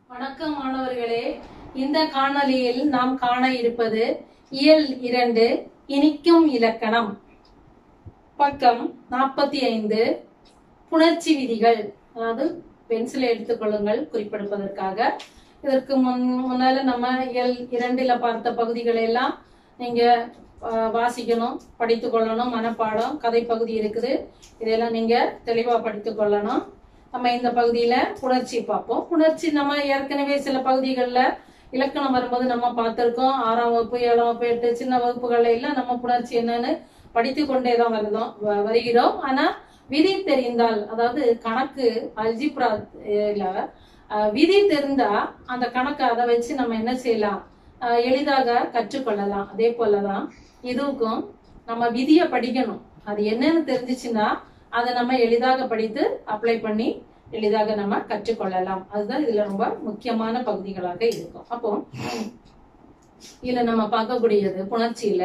வணக்கம் மாணவர்களே இந்த காணொளியில் நாம் காண இருப்பது இயல் இரண்டு இனிக்கும் இலக்கணம் பக்கம் நாற்பத்தி ஐந்து புணர்ச்சி விதிகள் அதாவது பென்சிலை எடுத்துக்கொள்ளுங்கள் குறிப்பெடுப்பதற்காக இதற்கு முன் முன்னால நம்ம இயல் இரண்டுல பார்த்த பகுதிகளை எல்லாம் நீங்க அஹ், வாசிக்கணும் படித்து கொள்ளணும் மனப்பாடம் கதை பகுதி இருக்குது இதெல்லாம் நீங்க தெளிவா படித்து கொள்ளணும் நம்ம இந்த பகுதியில புணர்ச்சி பார்ப்போம் புணர்ச்சி நம்ம ஏற்கனவே சில பகுதிகளில் இலக்கணம் வரும்போது நம்ம பார்த்திருக்கோம் ஆறாம் வகுப்பு ஏழாம் வகுப்பு எட்டு சின்ன வகுப்புகள்ல எல்லாம் நம்ம புணர்ச்சி என்னன்னு படித்து கொண்டே தான் வருதோம் வ- வருகிறோம் ஆனா விதி தெரிந்தால் அதாவது கணக்கு அல்ஜிப்ரா விதி தெரிந்தா அந்த கணக்கை அதை வச்சு நம்ம என்ன செய்யலாம் அஹ், எளிதாக கற்றுக்கொள்ளலாம் அதே போலதான் இதுக்கும் நம்ம விதியை படிக்கணும் அது என்னன்னு தெரிஞ்சுச்சுன்னா அதை நம்ம எளிதாக படித்து அப்ளை பண்ணி எளிதாக நம்ம கற்றுக்கொள்ளலாம் அதுதான் இதுல ரொம்ப முக்கியமான பகுதிகளாக இருக்கும் அப்போ இதுல நம்ம பார்க்கக்கூடியது புணர்ச்சியில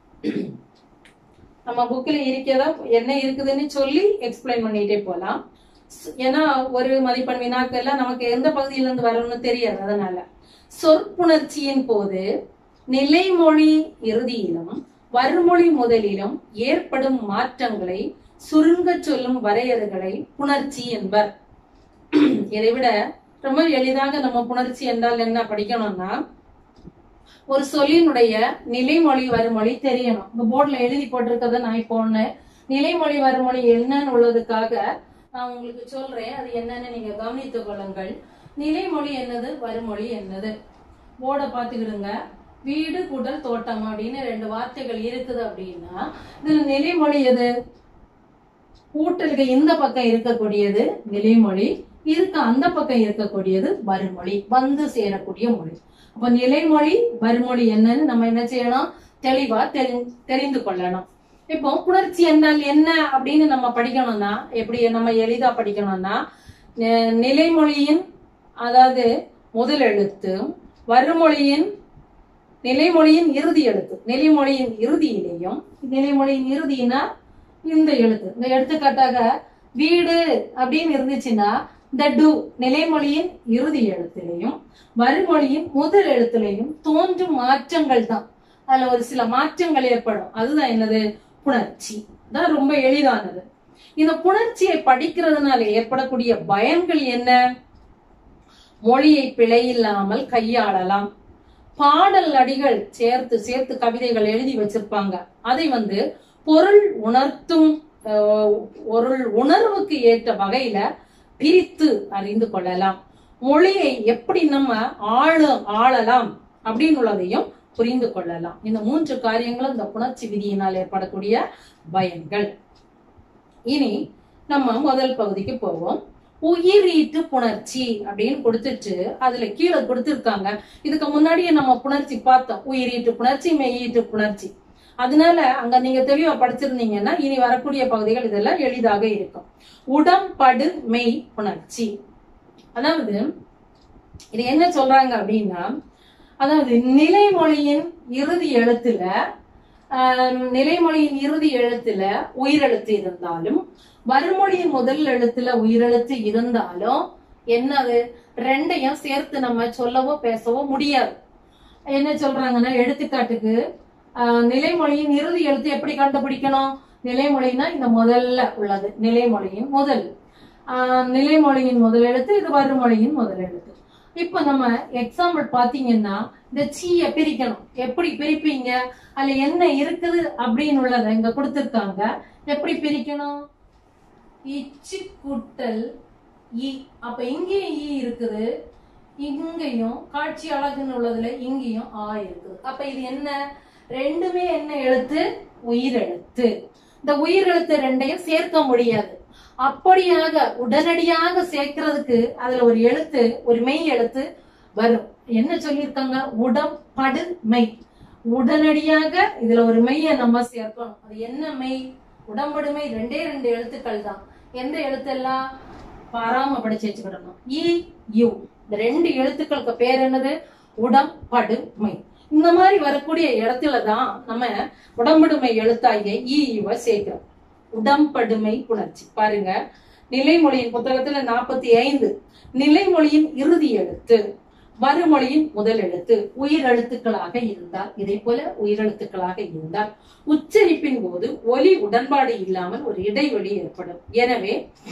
நம்ம புக்ல இருக்கிறதா என்ன இருக்குதுன்னு சொல்லி எக்ஸ்பிளைன் பண்ணிட்டே போலாம் ஸ்- ஏன்னா ஒரு மதிப்பெண் வினாக்கள்ல நமக்கு எந்த பகுதியில இருந்து வரும்னு தெரியாது அதனால சொற்புணர்ச்சியின் போது நிலைமொழி இறுதியிலும் வறுமொழி முதலிலும் ஏற்படும் மாற்றங்களை சுருங்க சொல்லும் வரையறைகளை புணர்ச்சி என்பர் இதை விட ரொம்ப எளிதாக நம்ம புணர்ச்சி என்றால் என்ன படிக்கணும்னா ஒரு சொல்லினுடைய நிலைமொழி வறுமொழி தெரியணும் இந்த போர்டுல எழுதி போட்டிருக்கதை நான் இப்போ ஒண்ணு நிலைமொழி வறுமொழி என்னன்னு உள்ளதுக்காக நான் உங்களுக்கு சொல்றேன் அது என்னன்னு நீங்க கவனித்துக் கொள்ளுங்கள் நிலைமொழி என்னது வறுமொழி என்னது போர்டை பார்த்துக்கிடுங்க வீடு கூட்டல் தோட்டம் அப்படின்னு ரெண்டு வார்த்தைகள் இருக்குது அப்படின்னா இதுல நிலைமொழி எது கூட்டலுக்கு இந்த பக்கம் இருக்கக்கூடியது நிலைமொழி இதுக்கு அந்த பக்கம் இருக்கக்கூடியது வறுமொழி வந்து சேரக்கூடிய மொழி அப்ப நிலைமொழி வறுமொழி என்னன்னு நம்ம என்ன செய்யணும் தெளிவா தெரி தெரிந்து கொள்ளணும் இப்போ புணர்ச்சி என்றால் என்ன அப்படின்னு நம்ம படிக்கணும்னா எப்படி நம்ம எளிதா படிக்கணும்னா நி- நிலைமொழியின் அதாவது முதல் எழுத்து வறுமொழியின் நிலைமொழியின் இறுதி எழுத்து நிலைமொழியின் இறுதியிலேயும் நிலைமொழியின் இறுதினா இந்த எழுத்து இந்த எடுத்துக்காட்டாக வீடு அப்படின்னு இருந்துச்சுன்னா இந்த டு நிலைமொழியின் இறுதி எழுத்திலையும் வறுமொழியின் முதல் எழுத்துலையும் தோன்றும் மாற்றங்கள் தான் அதுல ஒரு சில மாற்றங்கள் ஏற்படும் அதுதான் என்னது புணர்ச்சி தான் ரொம்ப எளிதானது இந்த புணர்ச்சியை படிக்கிறதுனால ஏற்படக்கூடிய பயன்கள் என்ன மொழியை பிழையில்லாமல் கையாளலாம் பாடல் அடிகள் சேர்த்து சேர்த்து கவிதைகள் எழுதி வச்சிருப்பாங்க அதை வந்து பொருள் உணர்த்தும் அஹ், பொருள் உணர்வுக்கு ஏற்ற வகையில பிரித்து அறிந்து கொள்ளலாம் மொழியை எப்படி நம்ம ஆள ஆளலாம் அப்படின்னு உள்ளதையும் புரிந்து கொள்ளலாம் இந்த மூன்று காரியங்களும் இந்த புணர்ச்சி விதியினால் ஏற்படக்கூடிய பயன்கள் இனி நம்ம முதல் பகுதிக்கு போவோம் உயிரீட்டு புணர்ச்சி அப்படின்னு கொடுத்துட்டு அதுல கீழே கொடுத்திருக்காங்க இதுக்கு முன்னாடியே நம்ம புணர்ச்சி பார்த்தோம் உயிரீட்டு புணர்ச்சி மெய்யீட்டு புணர்ச்சி அதனால அங்க நீங்க தெளிவா படிச்சிருந்தீங்கன்னா இனி வரக்கூடிய பகுதிகள் இதெல்லாம் எளிதாக இருக்கும் உடம்படு மெய் புணர்ச்சி அதாவது இது என்ன சொல்றாங்க அப்படின்னா அதாவது நிலைமொழியின் இறுதி எழுத்துல ஆஹ், நிலைமொழியின் இறுதி எழுத்துல உயிரெழுத்து இருந்தாலும் வறுமொழியின் முதல் எழுத்துல உயிரெழுத்து இருந்தாலும் என்னது ரெண்டையும் சேர்த்து நம்ம சொல்லவோ பேசவோ முடியாது என்ன சொல்றாங்கன்னா எடுத்துக்காட்டுக்கு ஆஹ், நிலைமொழியின் இறுதி எழுத்து எப்படி கண்டுபிடிக்கணும் நிலைமொழினா இந்த முதல்ல உள்ளது நிலைமொழியின் முதல் ஆஹ், நிலைமொழியின் முதல் எழுத்து இது வறுமொழியின் முதல் எழுத்து இப்ப நம்ம எக்ஸாம்பிள் பாத்தீங்கன்னா இந்த சீய பிரிக்கணும் எப்படி பிரிப்பீங்க அதுல என்ன இருக்குது அப்படின்னு உள்ளதை இங்க கொடுத்திருக்காங்க எப்படி பிரிக்கணும் இச்சு கூட்டல் இ அப்ப இங்கேயும் ஈ இருக்குது இங்கேயும் காட்சி அழகுன்னு உள்ளதுல இங்கேயும் ஆ இருக்குது அப்ப இது என்ன ரெண்டுமே என்ன எழுத்து உயிரெழுத்து இந்த உயிரெழுத்து ரெண்டையும் சேர்க்க முடியாது அப்படியாக உடனடியாக சேர்க்கிறதுக்கு அதுல ஒரு எழுத்து ஒரு மெய் எழுத்து வரும் என்ன சொல்லியிருக்காங்க உடம்படு மெய் உடனடியாக இதுல ஒரு மெய்யை நம்ம சேர்க்கணும் அது என்ன மெய் உடம்படுமை ரெண்டே ரெண்டு எழுத்துக்கள் தான் எந்த எழுத்தெல்லாம் பாராம படிச்சு வச்சுக்கிடணும் இ யு இந்த ரெண்டு எழுத்துக்களுக்கு பேர் என்னது உடம்படுமை இந்த மாதிரி வரக்கூடிய இடத்துல தான் நம்ம உடம்படுமை எழுத்தாகிய ஈ யுவை சேர்க்கிறோம் உடம்படுமை புணர்ச்சி பாருங்க நிலைமொழியின் புத்தகத்துல நாற்பத்தி ஐந்து நிலைமொழியின் இறுதி எழுத்து வறுமொழியின் முதல் எழுத்து உயிர் எழுத்துக்களாக இருந்தால் இதே போல உயிரெழுத்துக்களாக இருந்தால் உச்சரிப்பின் போது ஒலி உடன்பாடு இல்லாமல் ஒரு இடைவெளி ஏற்படும் எனவே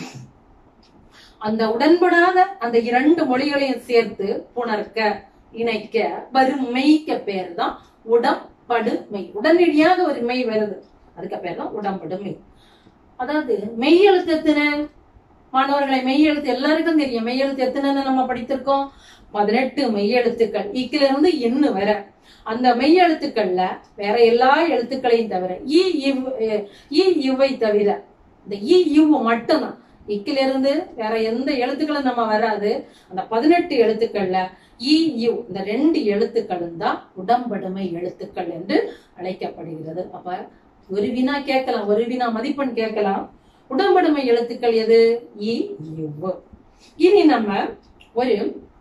அந்த உடன்படாத அந்த இரண்டு மொழிகளையும் சேர்த்து புணர்க்க இணைக்க வரும் மெய்க்க பேர் தான் உடம்படுமை உடனடியாக ஒரு மெய் வருது அதுக்கு பேர் தான் உடம்படுமை அதாவது மெய் எழுத்து எத்தனை மாணவர்களை மெய் எழுத்து எல்லாருக்கும் தெரியும் மெய் எழுத்து எத்தனைன்னு நம்ம படித்திருக்கோம் பதினெட்டு மெய் எழுத்துக்கள் இக்கில இருந்து எண்ணு வர அந்த மெய் எழுத்துக்கள்ல வேற எல்லா எழுத்துக்களையும் தவிர இ இவ் அஹ், இ இவ்வை தவிர இந்த இ இவ் மட்டும்தான் இக்கில இருந்து வேற எந்த எழுத்துக்களும் நம்ம வராது அந்த பதினெட்டு எழுத்துக்கள்ல இ யு இந்த ரெண்டு எழுத்துக்களும் தான் உடம்படுமை எழுத்துக்கள் என்று அழைக்கப்படுகிறது அப்ப ஒரு வினா கேட்கலாம் ஒரு வினா மதிப்பெண் கேட்கலாம் உடம்படுமை எழுத்துக்கள் எது இ யு இனி நம்ம ஒரு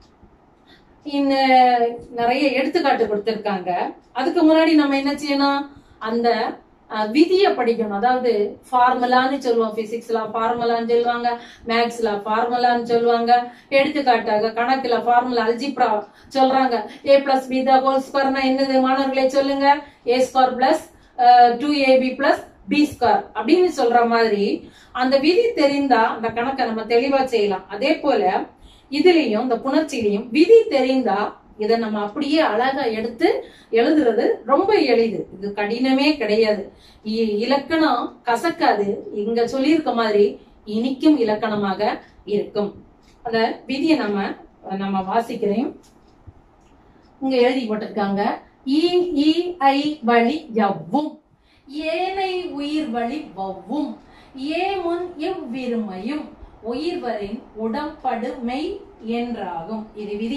இந்த நிறைய எடுத்துக்காட்டு கொடுத்திருக்காங்க அதுக்கு முன்னாடி நம்ம என்ன செய்யணும் அந்த அஹ், விதியை படிக்கணும் அதாவது ஃபார்முலான்னு சொல்லுவோம் பிசிக்ஸ்ல ஃபார்முலான்னு சொல்லுவாங்க மேக்ஸ்ல ஃபார்முலான்னு சொல்லுவாங்க எடுத்துக்காட்டாக கணக்குல ஃபார்முலா அல்ஜிப்ரா சொல்றாங்க A plus B the whole ஸ்கொயர்னா என்னது மாணவர்களே சொல்லுங்க A square plus two AB plus B square அப்படின்னு சொல்ற மாதிரி அந்த விதி தெரிந்தா அந்த கணக்கை நம்ம தெளிவா செய்யலாம் அதே போல இதுலயும் இந்த புணர்ச்சியிலையும் விதி தெரிந்தா இதை நம்ம அப்படியே அழகா எடுத்து எழுதுறது ரொம்ப எளிது இது கடினமே கிடையாது இ- இலக்கணம் கசக்காது இங்க சொல்லியிருக்க மாதிரி இனிக்கும் இலக்கணமாக இருக்கும் அந்த விதியை நம்ம நம்ம வாசிக்கிறேன் இங்க எழுதி போட்டிருக்காங்க இ இ ஐ வழி எவ்வும் ஏனை உயிர் வழி வவ்வும் ஏ முன் எவ்விருமையும் உயிர்வரின் உடம்படுமை என்றாகும் இது விதி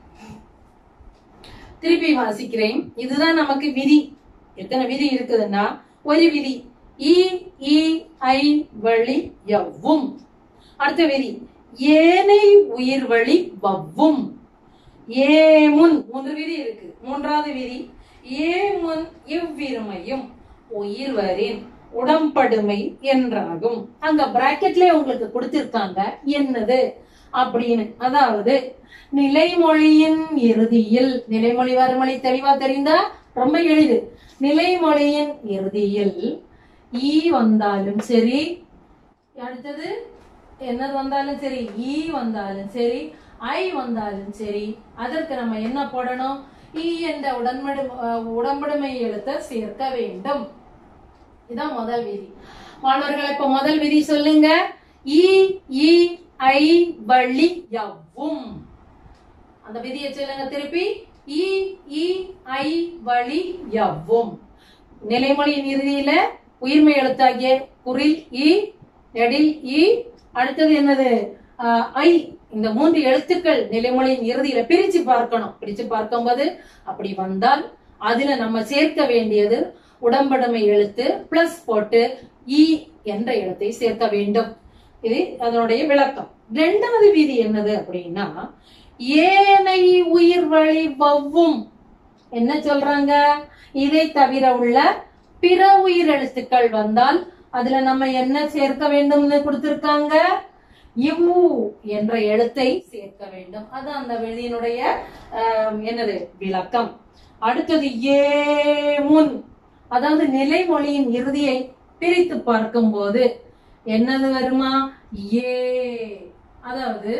திருப்பி வாசிக்கிறேன் இதுதான் நமக்கு விதி எத்தனை விதி இருக்குதுன்னா ஒரு விதி இ இ ஐ வழி எவ்வும் அடுத்த விதி ஏனை உயிர் வழி வவ்வும் ஏ முன் மூன்று விதி இருக்கு மூன்றாவது விதி ஏ முன் இவ்விருமையும் உயிர்வரின் உடம்படுமை என்றாகும் அங்க பிராக்கெட்ல உங்களுக்கு கொடுத்திருக்காங்க என்னது அப்படின்னு அதாவது நிலைமொழியின் இறுதியில் நிலைமொழி வறுமொழி தெளிவா தெரிந்தா ரொம்ப எளிது நிலைமொழியின் இறுதியில் ஈ வந்தாலும் சரி அடுத்தது என்னது வந்தாலும் சரி ஈ வந்தாலும் சரி ஐ வந்தாலும் சரி அதற்கு நம்ம என்ன போடணும் ஈ என்ற உடன்படு அஹ் உடம்படுமை எழுத்தை சேர்க்க வேண்டும் இதான் முதல் விதி மாணவர்கள் இப்ப முதல் விதி சொல்லுங்க இ இ ஐ வழி எவ்வும் அந்த விதியை சொல்லுங்க திருப்பி இ இ ஐ வழி எவ்வும் நிலைமொழியின் இறுதியில உயிர்மை எழுத்தாகிய குரில் இ நெடில் இ அடுத்தது என்னது ஆஹ், ஐ இந்த மூன்று எழுத்துக்கள் நிலைமொழியின் இறுதியில பிரிச்சு பார்க்கணும் பிரிச்சு பார்க்கும்போது அப்படி வந்தால் அதுல நம்ம சேர்க்க வேண்டியது உடம்படுமை எழுத்து பிளஸ் போட்டு இ என்ற எழுத்தை சேர்க்க வேண்டும் இது அதனுடைய விளக்கம் இரண்டாவது விதி என்னது அப்படின்னா ஏனை உயிர் வழி வவ்வும் என்ன சொல்றாங்க இதை தவிர உள்ள பிற உயிர் எழுத்துக்கள் வந்தால் அதுல நம்ம என்ன சேர்க்க வேண்டும்னு கொடுத்திருக்காங்க இவ்வு என்ற எழுத்தை சேர்க்க வேண்டும் அது அந்த விதியினுடைய ஆஹ், என்னது விளக்கம் அடுத்தது ஏ முன் அதாவது நிலைமொழியின் இறுதியை பிரித்து பார்க்கும்போது என்னது வருமா ஏ அதாவது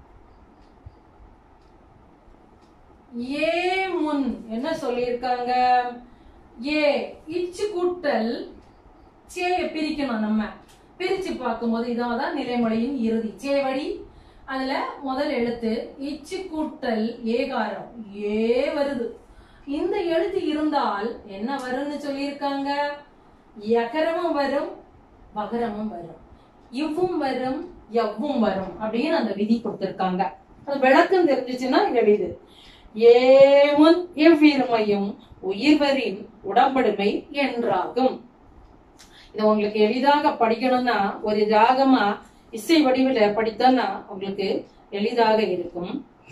ஏ முன் என்ன சொல்லியிருக்காங்க ஏ இச்சு கூட்டல் சேய பிரிக்கணும் நம்ம பிரிச்சு பார்க்கும்போது இதான் தான் நிலைமொழியின் இறுதி சேவடி அதுல முதல் எழுத்து இச்சு கூட்டல் ஏகாரம் ஏ வருது இந்த எழுத்து இருந்தால் என்ன வரும்னு சொல்லியிருக்காங்க யகரமும் வரும் வகரமும் வரும் இவ்வும் வரும் எவ்வும் வரும் அப்படின்னு அந்த விதி கொடுத்திருக்காங்க அது விளக்கம் தெரிஞ்சுச்சுன்னா எளிது ஏமுன் எவ்விருமையும் உயிர்வரின் உடம்படுமை என்றாகும் இது உங்களுக்கு எளிதாக படிக்கணும்னா ஒரு ராகமா இசை வடிவில படித்தோம்னா உங்களுக்கு எளிதாக இருக்கும்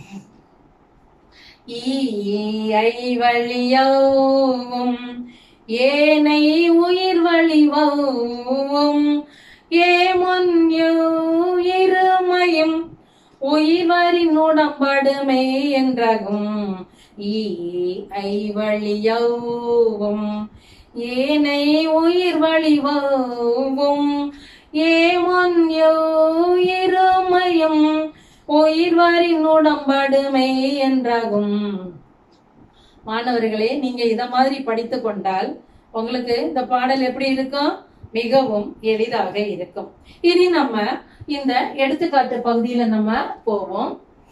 ஈயை வழியவும் ஏனை உயிர் வழிவவும் ஏமொன்யோ இருமயம் உயிர்வரின் உடம்படுமே என்றகும் ஈ ஐ வழியவும் ஏனை உயிர் வழிவும் ஏமொன்யோ இருமயம் உயிர்வரின் உடம்படுமே என்றாகும் மாணவர்களே நீங்க இத மாதிரி படித்து கொண்டால் உங்களுக்கு இந்த பாடல் எப்படி இருக்கும் மிகவும் எளிதாக இருக்கும் இனி நம்ம இந்த எடுத்துக்காட்டு பகுதியில நம்ம போவோம்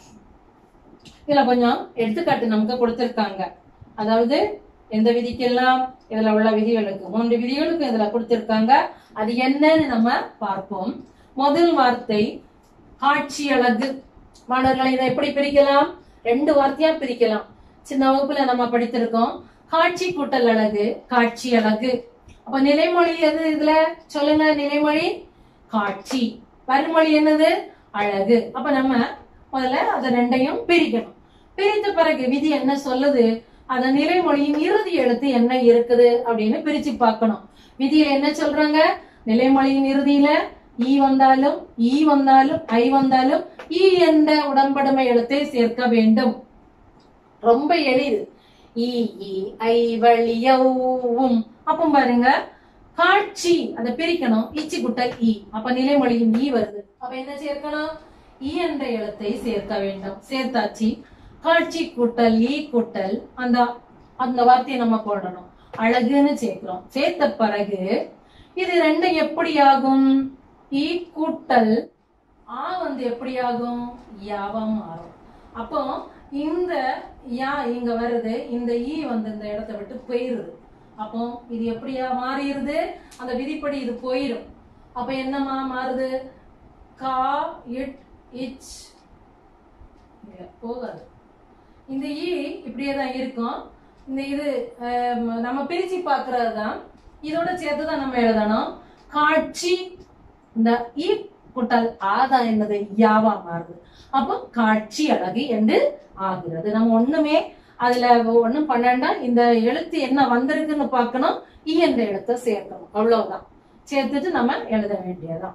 இதுல கொஞ்சம் எடுத்துக்காட்டு நமக்கு கொடுத்திருக்காங்க அதாவது எந்த விதிக்கெல்லாம் இதுல உள்ள விதிகளுக்கு மூன்று விதிகளுக்கும் இதுல கொடுத்திருக்காங்க அது என்னன்னு நம்ம பார்ப்போம் முதல் வார்த்தை காட்சி அழகு மாணவர்களை இதை எப்படி பிரிக்கலாம் ரெண்டு வார்த்தையா பிரிக்கலாம் சின்ன வகுப்புல நம்ம படித்திருக்கோம் காட்சி கூட்டல் அழகு காட்சி அழகு அப்ப நிலைமொழி எது இதுல சொல்லுங்க நிலைமொழி காட்சி வறுமொழி என்னது அழகு அப்ப நம்ம முதல்ல அதை ரெண்டையும் பிரிக்கணும் பிரித்த பிறகு விதி என்ன சொல்லுது அந்த நிலைமொழியின் இறுதி எழுத்து என்ன இருக்குது அப்படின்னு பிரிச்சு பார்க்கணும் விதியில என்ன சொல்றாங்க நிலைமொழியின் இறுதியில ஈ வந்தாலும் ஈ வந்தாலும் ஐ வந்தாலும் ஈ என்ற உடன்படுமை எழுத்தை சேர்க்க வேண்டும் ரொம்ப எளிது ஈ ஈ ஐ வழியவும் அப்ப பாருங்க காட்சி அதை பிரிக்கணும் இச்சி குட்டல் ஈ அப்ப நிலைமொழியின் ஈ வருது அப்ப என்ன சேர்க்கணும் ஈ என்ற எழுத்தை சேர்க்க வேண்டும் சேர்த்தாச்சு காட்சி கூட்டல் ஈ கூட்டல் அந்த அந்த வார்த்தையை நம்ம போடணும் அழகுன்னு சேர்க்கிறோம் சேர்த்த பிறகு இது ரெண்டும் எப்படி ஆகும் ஈ கூட்டல் ஆ வந்து எப்படி ஆகும் யாவா மாறும் அப்போ இந்த யா இங்க வருது இந்த ஈ வந்து இந்த இடத்தை விட்டு போயிருது அப்போ இது எப்படியா மாறிடுது அந்த விதிப்படி இது போயிரும் அப்ப என்னமா மாறுது கா இட் இச் இல்ல, போகாது இந்த ஈ இப்படியே தான் இருக்கும் இந்த இது ஆம், நம்ம பிரிச்சு பார்க்கறது தான் இதோட சேர்த்து தான் நம்ம எழுதணும் காட்சி இந்த ஈ குட்டல் ஆதான் என்னது யாவா மாறுது அப்போ காட்சி அழகு என்று ஆகிறது நம்ம ஒண்ணுமே அதுல ஒண்ணும் பண்ணண்டா இந்த எழுத்து என்ன வந்திருக்குன்னு பார்க்கணும் ஈ என்ற எழுத்தை சேர்க்கணும் அவ்வளவுதான் சேர்த்துட்டு நம்ம எழுத வேண்டியதுதான்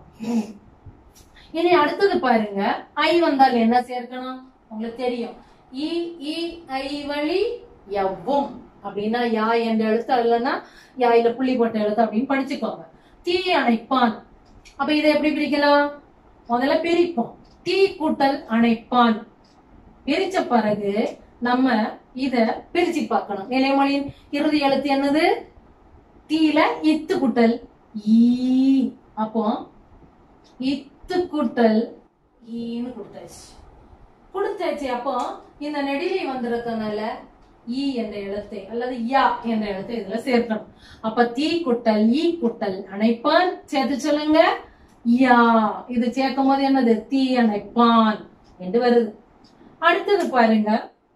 இனி அடுத்தது பாருங்க ஐ வந்தால் என்ன சேர்க்கணும் உங்களுக்கு தெரியும் இ இ ஐ வழி எவ்வும் அப்படின்னா யா என்ற எழுத்து இல்லைன்னா யாயில புள்ளி போட்ட எழுத்து அப்படின்னு படிச்சுக்கோங்க தீ அணைப்பான் அப்ப இதை எப்படி பிரிக்கலாம் முதல்ல பிரிப்போம் தீ கூட்டல் அணைப்பான் பிரிச்ச பிறகு நம்ம இத பிரிச்சு பார்க்கணும் நிலைமொழியின் இறுதி எழுத்து என்னது தீல இத்து கூட்டல் ஈ அப்போ இத்து கூட்டல் ஈன்னு கொடுத்தாச்சு கொடுத்தாச்சு அப்போ இந்த நெடிலை வந்திருக்கனால ஈ என்ற எழுத்தை அல்லது யா என்ற எழுத்தை இதுல சேர்க்கணும் அப்ப தீ குட்டல் ஈ குட்டல் அணைப்பான் சேர்த்து சொல்லுங்க யா இது சேர்க்கும் போது என்னது தீ அணைப்பான் என்று வருது அடுத்தது பாருங்க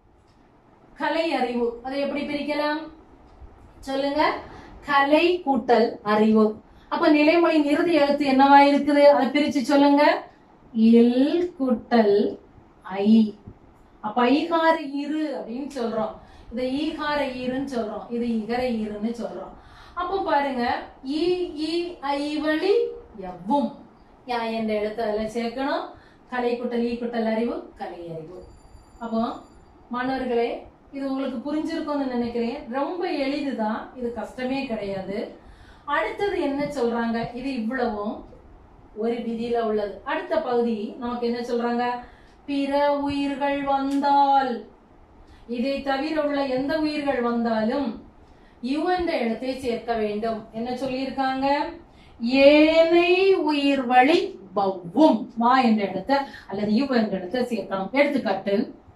கலை அறிவு அதை எப்படி பிரிக்கலாம் சொல்லுங்க கலை கூட்டல் அறிவு அப்ப நிலைமொழியின் இறுதி எழுத்து என்னவா இருக்குது அதை பிரிச்சு சொல்லுங்க இல் கூட்டல் ஐ அப்ப ஐகார இரு அப்படின்னு சொல்றோம் இதை ஈகார ஈருன்னு சொல்றோம் இது இகர ஈருன்னு சொல்றோம் அப்போ பாருங்க ஈ ஈ ஐ வழி எவ்வும் யா என்ற எழுத்து அதுல சேர்க்கணும் கலை குட்டல் ஈ குட்டல் அறிவு கலை அறிவு அப்போ மாணவர்களே இது உங்களுக்கு புரிஞ்சிருக்கும்னு நினைக்கிறேன் ரொம்ப எளிதுதான் இது கஷ்டமே கிடையாது அடுத்தது என்ன சொல்றாங்க இது இவ்வளவும் ஒரு விதியில உள்ளது அடுத்த பகுதி நமக்கு என்ன சொல்றாங்க பிற உயிர்கள் வந்தால் இதை தவிர உள்ள எந்த உயிர்கள் வந்தாலும் யு என்ற எழுத்தை சேர்க்க வேண்டும் என்ன சொல்லியிருக்காங்க ஏனை உயிர் வழி பவ்வும் மா என்ற எழுத்தை அல்லது யு என்ற எழுத்தை சேர்க்கணும் எடுத்துக்காட்டு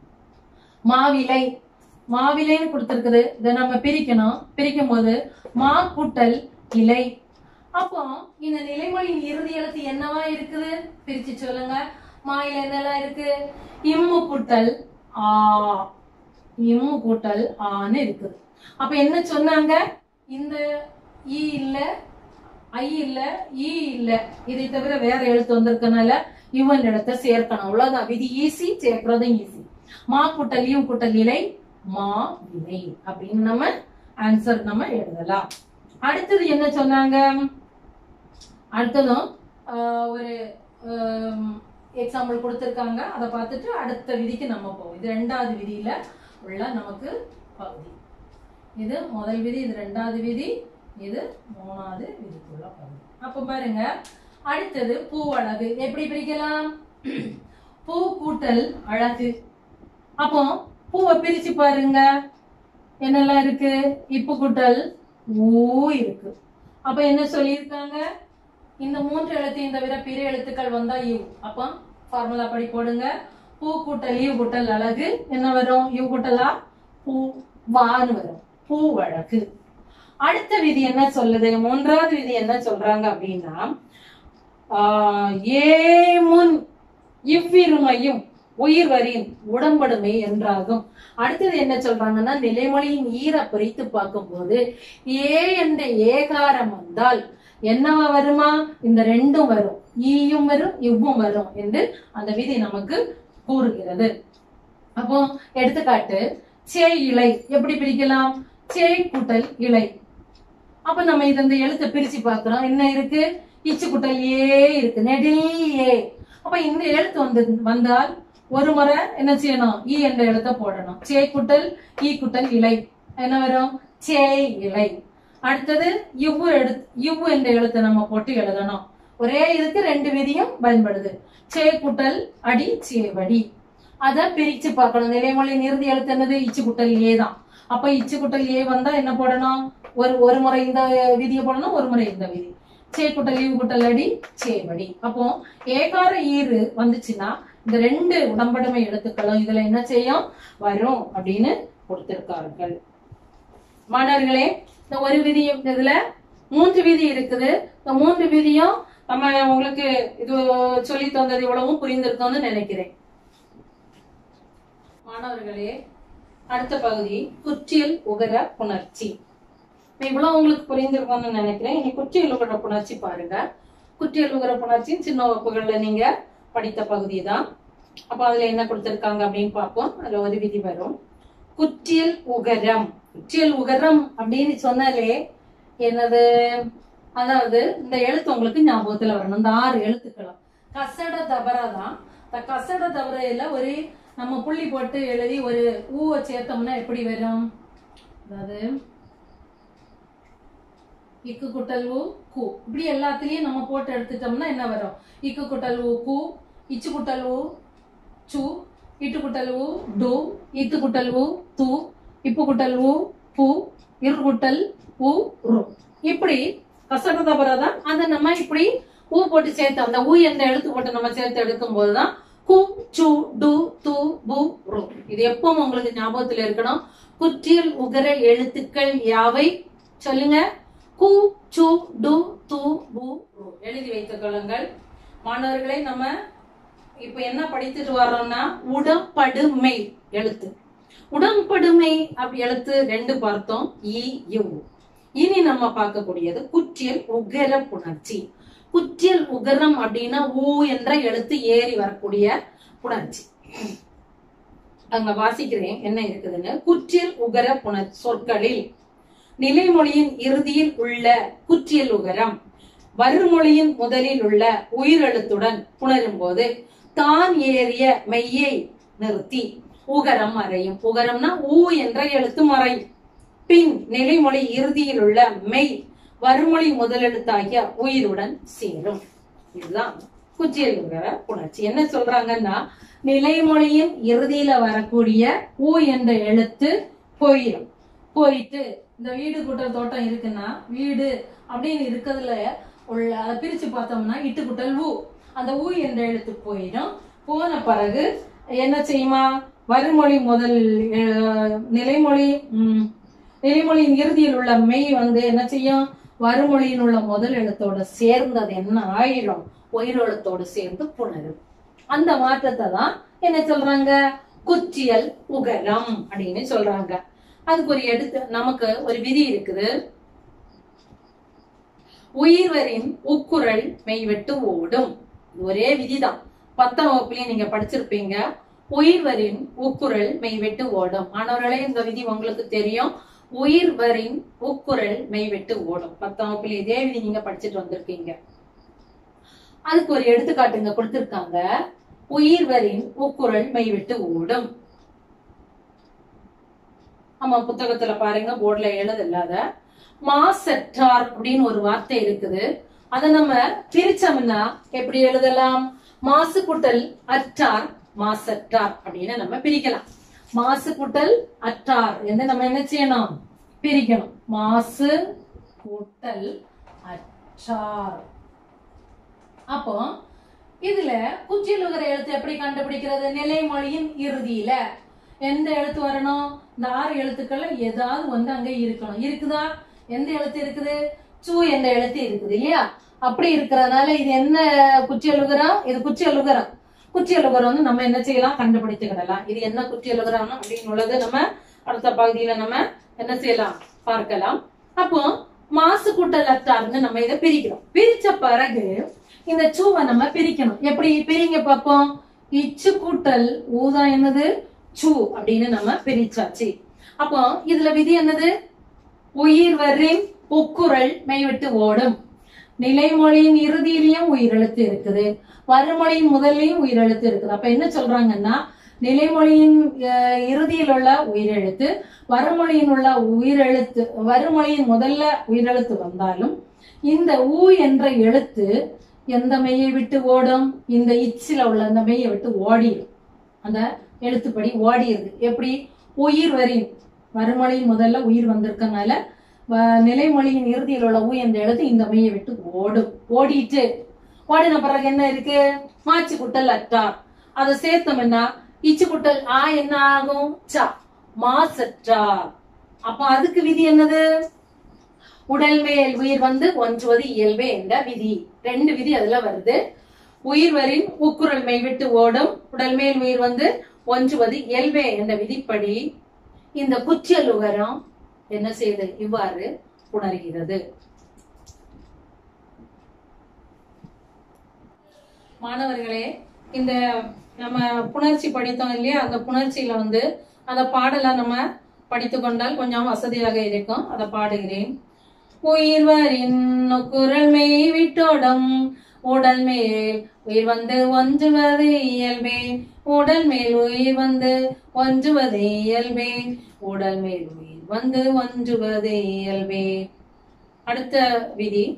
மாவிலை மாவிலைன்னு கொடுத்திருக்குது இதை நம்ம பிரிக்கணும் பிரிக்கும் போது மா கூட்டல் இலை அப்போ இந்த நிலைமொழியின் இறுதி எழுத்து என்னவா இருக்குது பிரிச்சு சொல்லுங்க மாயில என்னெல்லாம் இருக்கு இம்மு கூட்டல் ஆ இம்மு கூட்டல் ஆன்னு இருக்குது அப்ப என்ன சொன்னாங்க இந்த ஈ இல்ல ஐ இல்ல ஈ இல்ல இதை தவிர வேற எழுத்து வந்திருக்கனால இவன் இடத்தை சேர்க்கணும் அவ்வளவுதான் விதி ஈஸி சேர்க்கறதும் ஈஸி மா கூட்டல் ஈவு கூட்டல் இலை மா வினை அப்படின்னு நம்ம ஆன்சர் நம்ம எழுதலாம் அடுத்தது என்ன சொன்னாங்க அடுத்ததும் ஆஹ், ஒரு எக்ஸாம்பிள் கொடுத்துருக்காங்க அதை பார்த்துட்டு அடுத்த விதிக்கு நம்ம போவோம் இது ரெண்டாவது விதியில உள்ள நமக்கு பகுதி இது முதல் விதி இது ரெண்டாவது விதி இது மூணாவது விதிக்குள்ள பகுதி அப்ப பாருங்க அடுத்தது பூ அழகு எப்படி பிரிக்கலாம் பூ கூட்டல் அழகு அப்போ பூவை பிரிச்சு பாருங்க என்னெல்லாம் இருக்கு இப்பு கூட்டல் ஊ இருக்கு அப்ப என்ன சொல்லியிருக்காங்க இந்த மூன்று எழுத்தையும் தவிர பிற எழுத்துக்கள் வந்தா யூ அப்போ ஃபார்முலா படி போடுங்க பூ கூட்டல் யூ கூட்டல் அழகு என்ன வரும் யூ கூட்டலா பூ வான்னு வரும் பூ அழகு அடுத்த விதி என்ன சொல்லுது மூன்றாவது விதி என்ன சொல்றாங்க அப்படின்னா ஆஹ், ஏமுன் இவ்விருமையும் உயிர் வரின் உடம்படுமை என்றாகும் அடுத்தது என்ன சொல்றாங்கன்னா நிலைமொழியின் ஈர பிரித்து பார்க்கும்போது ஏ என்ற ஏகாரம் வந்தால் என்னவா வருமா இந்த ரெண்டும் வரும் ஈயும் வரும் இவ்வும் வரும் என்று அந்த விதி நமக்கு கூறுகிறது அப்போ எடுத்துக்காட்டு சே இலை எப்படி பிரிக்கலாம் சே கூட்டல் இலை அப்ப நம்ம இது இந்த எழுத்தை பிரிச்சு பார்க்கிறோம் என்ன இருக்கு இச்சு கூட்டல் ஏ இருக்கு நெடில் ஏ அப்ப இந்த எழுத்து வந்து வந்தால் ஒரு முறை என்ன செய்யணும் ஈ என்ற எழுத்தை போடணும் சே குட்டல் ஈ குட்டல் இலை என்ன வரும் சே இலை அடுத்தது இவ்வு எழு இவ்வு என்ற எழுத்தை நம்ம போட்டு எழுதணும் ஒரே இதுக்கு ரெண்டு விதியும் பயன்படுது சே குட்டல் அடி சேவடி அத பிரிச்சு பார்க்கணும் நிலைமொழி நிறுதி எழுத்து என்னது இச்சு குட்டல் ஏ தான் அப்ப இச்சு குட்டல் ஏ வந்தா என்ன போடணும் ஒரு ஒரு முறை இந்த விதியை போடணும் ஒரு முறை இந்த விதி சே குட்டல் ஈவு குட்டல் அடி சேவடி அப்போ ஏகார ஈறு வந்துச்சுன்னா இந்த ரெண்டு உடம்படுமை எழுத்துக்களும் இதுல என்ன செய்யும் வரும் அப்படின்னு கொடுத்திருக்கார்கள் மாணவர்களே இந்த ஒரு விதி இதுல மூன்று விதி இருக்குது இந்த மூன்று விதியும் நம்ம உங்களுக்கு இது சொல்லி தந்தது இவ்வளவும் புரிந்திருக்கோம்னு நினைக்கிறேன் மாணவர்களே அடுத்த பகுதி குற்றியல் உகர புணர்ச்சி இப்ப இவ்வளவு உங்களுக்கு புரிந்திருக்கும்னு நினைக்கிறேன் இனி குற்றியல் உகர புணர்ச்சி பாருங்க குற்றியல் உகர புணர்ச்சி சின்ன வகுப்புகள்ல நீங்க படித்த பகுதி தான் அப்ப அதுல என்ன கொடுத்திருக்காங்க அப்படின்னு பார்ப்போம் அதுல ஒரு விதி வரும் குற்றியல் உகரம் குற்றியல் உகரம் அப்படின்னு சொன்னாலே என்னது அதாவது இந்த எழுத்து உங்களுக்கு ஞாபகத்துல வரணும் இந்த ஆறு எழுத்துக்களும் கசட தபரா தான் இந்த கசட தபரையில ஒரு நம்ம புள்ளி போட்டு எழுதி ஒரு ஊவை சேர்த்தோம்னா எப்படி வரும் அதாவது இக்கு குட்டல் ஊ கு இப்படி எல்லாத்துலயும் நம்ம போட்டு எடுத்துட்டோம்னா என்ன வரும் இக்கு குட்டல் ஊ கு இச்சு குட்டல் ஊ சு இட்டு குட்டல் ஊ டு இத்து குட்டல் ஊ து இப்பு குட்டல் ஊ பு இரு குட்டல் ஊ ரு இப்படி கசகதபரா தான் அதை நம்ம இப்படி ஊ போட்டு சேர்த்து அந்த ஊ என்ற எழுத்து போட்டு நம்ம சேர்த்து எடுக்கும் போதுதான் கு சு டு து பு ரு இது எப்பவும் உங்களுக்கு ஞாபகத்துல இருக்கணும் குற்றியல் உகர எழுத்துக்கள் யாவை சொல்லுங்க கு சு டு து பு ரு எழுதி வைத்துக் கொள்ளுங்கள் மாணவர்களை நம்ம இப்ப என்ன படித்துட்டு வர்றோம்னா உடம்படுமை எழுத்து உடம்படுமை அப்படி எழுத்து ரெண்டு பார்த்தோம் இ யு இனி நம்ம பார்க்கக்கூடியது குற்றியல் உகர புணர்ச்சி குற்றியல் உகரம் அப்படின்னா ஊ என்ற எழுத்து ஏறி வரக்கூடிய புணர்ச்சி அங்க வாசிக்கிறேன் என்ன இருக்குதுன்னு குற்றியல் உகர புணர் சொற்களில் நிலைமொழியின் இறுதியில் உள்ள குற்றியல் உகரம் வருமொழியின் முதலில் உள்ள உயிரெழுத்துடன் புணரும் போது தான் ஏறிய மெய்யை நிறுத்தி உகரம் மறையும் உகரம்னா ஊ என்ற எழுத்து மறையும் பின் நிலைமொழி இறுதியில் உள்ள மெய் வருமொழி முதலெழுத்தாகிய உயிருடன் சேரும் இதுதான் குச்சியல் உகர புணர்ச்சி என்ன சொல்றாங்கன்னா நிலைமொழியின் இறுதியில வரக்கூடிய ஊ என்ற எழுத்து போயிடும் போயிட்டு இந்த வீடு கூட்டல் தோட்டம் இருக்குன்னா வீடு அப்படின்னு இருக்கிறதுல உள்ள அதை பிரிச்சு பார்த்தோம்னா இட்டு குட்டல் ஊ அந்த ஊ என்ற எழுத்து போயிடும் போன பிறகு என்ன செய்யுமா வருமொழி முதல் அஹ், நிலைமொழி உம், நிலைமொழியின் இறுதியில் உள்ள மெய் வந்து என்ன செய்யும் வருமொழியின் உள்ள முதல் எழுத்தோட சேர்ந்தது என்ன ஆயிடும் உயிரெழுத்தோடு சேர்ந்து புணரும் அந்த மாற்றத்தை தான் என்ன சொல்றாங்க குற்றியல் உகரம் அப்படின்னு சொல்றாங்க அதுக்கு ஒரு எடுத்து நமக்கு ஒரு விதி இருக்குது உயிர்வரின் உக்குரல் மெய்வெட்டு ஓடும் இது ஒரே விதிதான் பத்தாம் வகுப்புலயும் நீங்க படிச்சிருப்பீங்க உயிர்வரின் உக்குரல் மெய்வெட்டு ஓடும் ஆனவர்களே இந்த விதி உங்களுக்கு தெரியும் உயிர்வரின் உக்குரல் மெய்வெட்டு ஓடும் பத்தாம் வகுப்புல இதே விதி நீங்க படிச்சுட்டு வந்திருக்கீங்க அதுக்கு ஒரு எடுத்துக்காட்டுங்க கொடுத்திருக்காங்க உயிர்வரின் உக்குரல் மெய்விட்டு ஓடும் ஆமா புத்தகத்துல பாருங்க போர்டுல எழுதலாத மாசற்றார் அப்படின்னு ஒரு வார்த்தை இருக்குது அத நம்ம பிரிச்சோம்னா எப்படி எழுதலாம் மாசு கூட்டல் அற்றார் மாசற்றார் அப்படின்னு நம்ம பிரிக்கலாம் மாசு கூட்டல் அற்றார் என்று நம்ம என்ன செய்யணும் பிரிக்கணும் மாசு கூட்டல் அற்றார் அப்போ இதுல குச்சியலுகிற எழுத்து எப்படி கண்டுபிடிக்கிறது நிலைமொழியின் இறுதியில எந்த எழுத்து வரணும் இந்த ஆறு எழுத்துக்கள்ல ஏதாவது வந்து அங்க இருக்கணும் இருக்குதா எந்த எழுத்து இருக்குது சூ என்ற எழுத்து இருக்குது இல்லையா அப்படி இருக்கிறதுனால இது என்ன குச்சி எழுகுறோம் இது குச்சி எழுகுறோம் குச்சி எழுகுறம் வந்து நம்ம என்ன செய்யலாம் கண்டுபிடித்துக்கிடலாம் இது என்ன குச்சி எழுகுறோம் அப்படின்னு உள்ளது நம்ம அடுத்த பகுதியில நம்ம என்ன செய்யலாம் பார்க்கலாம் அப்போ மாசு கூட்டல் அத்தார்னு நம்ம இதை பிரிக்கிறோம் பிரிச்ச பிறகு இந்த சூவை நம்ம பிரிக்கணும் எப்படி பிரிங்க பார்ப்போம் இச்சு கூட்டல் ஊதா என்னது சூ அப்படின்னு நம்ம பிரிச்சாச்சு அப்போ இதுல விதி என்னது உயிர் வரின் உக்குரல் மெய்விட்டு ஓடும் நிலைமொழியின் இறுதியிலையும் உயிரெழுத்து இருக்குது வறுமொழியின் முதல்லையும் உயிரெழுத்து இருக்குது அப்ப என்ன சொல்றாங்கன்னா நிலைமொழியின் அஹ், இறுதியில் உள்ள உயிரெழுத்து வறுமொழியின் உள்ள உயிரெழுத்து வறுமொழியின் முதல்ல உயிரெழுத்து வந்தாலும் இந்த ஊ என்ற எழுத்து எந்த மெய்யை விட்டு ஓடும் இந்த இச்சில உள்ள அந்த மெய்யை விட்டு ஓடிடும் அந்த எழுத்துப்படி ஓடிடுது எப்படி உயிர் வரின் வறுமொழியின் முதல்ல உயிர் வந்திருக்கனால வ- நிலைமொழியின் இறுதியில் உள்ள ஊ என்ற எழுத்து இந்த மெய்யை விட்டு ஓடும் ஓடிட்டு ஓடின பிறகு என்ன இருக்கு மாச்சு குட்டல் அற்றார் அதை சேர்த்தோம்னா இச்சு குட்டல் ஆ என்ன ஆகும் சா மாசற்றார் அப்ப அதுக்கு விதி என்னது உடல் மேல் உயிர் வந்து ஒன்றுவது இயல்பே என்ற விதி ரெண்டு விதி அதுல வருது உயிர் வரின் உக்குரல் மெய் விட்டு ஓடும் உடல் மேல் உயிர் வந்து ஒன்றுவது இயல்பே என்ற விதிப்படி இந்த குச்சியல் உகரம் என்ன செய்து இவ்வாறு உணர்கிறது மாணவர்களே இந்த நம்ம புணர்ச்சி படித்தோம் இல்லையா அந்த புணர்ச்சியில வந்து அந்த பாடலை நம்ம படித்து கொண்டால் கொஞ்சம் வசதியாக இருக்கும் அதை பாடுகிறேன் உயிர்வரின் குரல் மெய் விட்டோடும் உடல் மேல் உயிர் வந்து ஒன்றுவது இயல்பே உடல் மேல் உயிர் வந்து ஒன்றுவது இயல்பே உடல் மேல் உயிர் வந்து ஒன்றுவது இயல்பே அடுத்த விதி